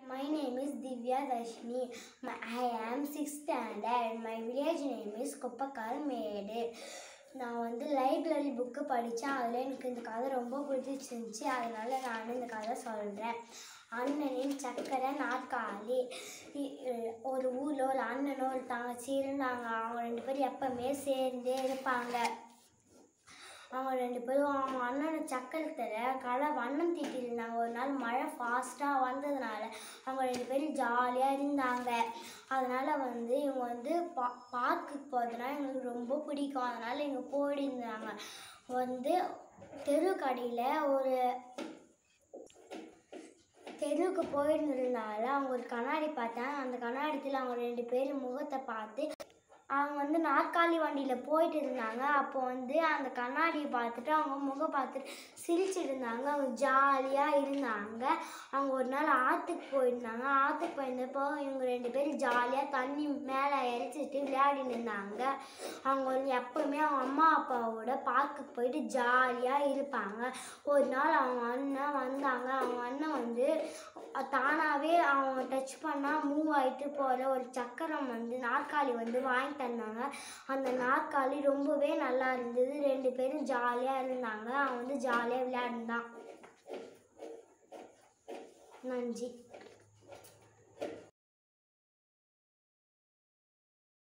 My name is Divya Darshini. My, I am 6th standard. My village name is Koppakal Medu. நான் வந்து library book படித்தேன் அதில் எனக்கு இந்த கதை ரொம்ப பிடிச்சிருந்துச்சி அதனால நான் இந்த கதை சொல்கிறேன் அண்ணனின் சக்கரை நாற்காலி இ- இ- ஒரு ஊரில் ஒரு அண்ணனும் ஒரு தங்கச்சி இருந்தாங்க அவங்க ரெண்டு பேரும் எப்பவுமே சேர்ந்தே இருப்பாங்க அவங்க ரெண்டு பேரும் அவங்க அண்ணனை சக்கரத்தில் கலை வண்ணம் தீட்டியிருந்தாங்க ஒரு நாள் மழை ஃபாஸ்ட்டாக வந்ததுனால அவங்க ரெண்டு பேரும் ஜாலியாக இருந்தாங்க அதனால் வந்து இவங்க வந்து பா பார்க்குக்கு போகிறதுனால எங்களுக்கு ரொம்ப பிடிக்கும் அதனால் இவங்க போயிருந்தாங்க வந்து தெரு கடையில் ஒரு தெருவுக்கு போயிருந்ததுனால அவங்க ஒரு கண்ணாடி பார்த்தாங்க அந்த கண்ணாடித்தில் அவங்க ரெண்டு பேரும் முகத்தை பார்த்து அவங்க வந்து நாற்காலி வண்டியில் போயிட்டு இருந்தாங்க அப்போ வந்து அந்த கண்ணாடியை பார்த்துட்டு அவங்க முகம் பார்த்துட்டு சிரிச்சிட்டு இருந்தாங்க அவங்க ஜாலியாக இருந்தாங்க அவங்க ஒரு நாள் ஆற்றுக்கு போயிருந்தாங்க ஆற்றுக்கு போயிருந்தப்போ இவங்க ரெண்டு பேரும் ஜாலியாக தண்ணி மேலே இறைச்சிட்டு விளையாடிட்டு இருந்தாங்க அவங்க வந்து எப்பவுமே அவங்க அம்மா அப்பாவோட பார்க்குக்கு போயிட்டு ஜாலியாக இருப்பாங்க ஒரு நாள் அவங்க அண்ணன் வந்தாங்க அவங்க அண்ணன் வந்து தானாகவே அவங்க டச் பண்ணால் மூவ் ஆகிட்டு போகிற ஒரு சக்கரம் வந்து நாற்காலி வந்து வாங்கி தந்தாங்க அந்த நாற்காலி ரொம்பவே நல்லா இருந்தது ரெண்டு பேரும் ஜாலியாக இருந்தாங்க அவன் வந்து ஜாலியாக விளையாடுனான் நன்றி